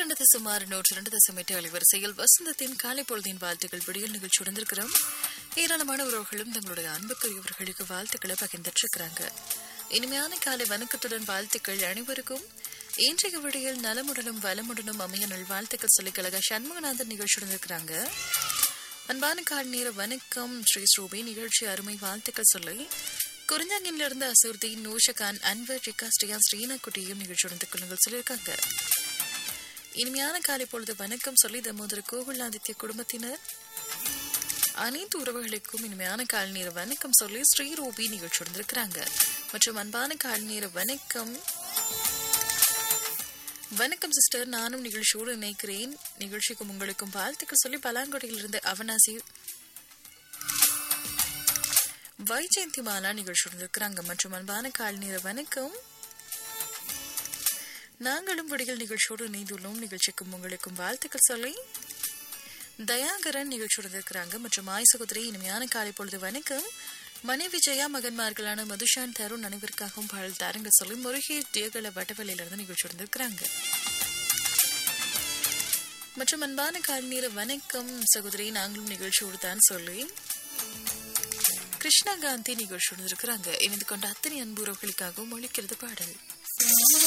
இரண்டு தசமாறு நூற்று இரண்டு தசம் எட்டு அலைவரிசையில் வசந்தத்தின் காலை பொழுதின் வாழ்த்துக்கள் விடியல் நிகழ்ச்சி உடந்திருக்கிறோம் ஏராளமான உறவுகளும் தங்களுடைய அன்புக்குரியவர்களுக்கு வாழ்த்துக்களை பகிர்ந்துட்டு இனிமையான காலை வணக்கத்துடன் வாழ்த்துக்கள் அனைவருக்கும் இன்றைய விடியல் நலமுடனும் வளமுடனும் அமைய நல்வாழ்த்துக்கள் சொல்லி கழக சண்முகநாதன் நிகழ்ச்சியுடன் இருக்கிறாங்க அன்பான கால் நேர வணக்கம் ஸ்ரீ ஸ்ரூபி நிகழ்ச்சி அருமை வாழ்த்துக்கள் சொல்லி குறிஞ்சாங்கில இருந்து அசூர்தீன் நூஷகான் அன்வர் ரிகா ஸ்ரீயா ஸ்ரீனாக்குட்டியும் நிகழ்ச்சியுடன் கொள்ளுங்கள் சொல்லியிருக்காங்க இனிமையான காலை பொழுது வணக்கம் சொல்லி தமோதர கோகுலாதித்ய குடும்பத்தினர் அனைத்து உறவுகளுக்கும் இனிமையான கால் நேர வணக்கம் சொல்லி ஸ்ரீரூபி நிகழ்ச்சியுடன் இருக்கிறாங்க மற்றும் அன்பான கால் நேர வணக்கம் வணக்கம் சிஸ்டர் நானும் நிகழ்ச்சியோடு இணைக்கிறேன் நிகழ்ச்சிக்கும் உங்களுக்கும் வாழ்த்துக்கள் சொல்லி பலாங்கொடையிலிருந்து அவனாசி வைஜெயந்தி மாலா நிகழ்ச்சியுடன் இருக்கிறாங்க மற்றும் அன்பான கால் நேர வணக்கம் நாங்களும் விடியல் நிகழ்ச்சியோடு இணைந்துள்ளோம் நிகழ்ச்சிக்கும் உங்களுக்கும் வாழ்த்துக்கள் சொல்லி தயாகரன் நிகழ்ச்சியுடன் இருக்கிறாங்க மற்றும் ஆய் சகோதரி இனிமையான காலை பொழுது வணக்கம் மனைவி ஜெயா மகன்மார்களான மதுஷான் தருண் அனைவருக்காகவும் பாடல் தாருங்க சொல்லி முருகே தேகல வட்டவெளியிலிருந்து நிகழ்ச்சியுடன் இருக்கிறாங்க மற்றும் அன்பான கால் நேர வணக்கம் சகோதரி நாங்களும் நிகழ்ச்சியோடு தான் சொல்லி கிருஷ்ணா காந்தி நிகழ்ச்சியுடன் இருக்கிறாங்க இணைந்து கொண்ட அத்தனை அன்புறவுகளுக்காகவும் ஒழிக்கிறது பாடல்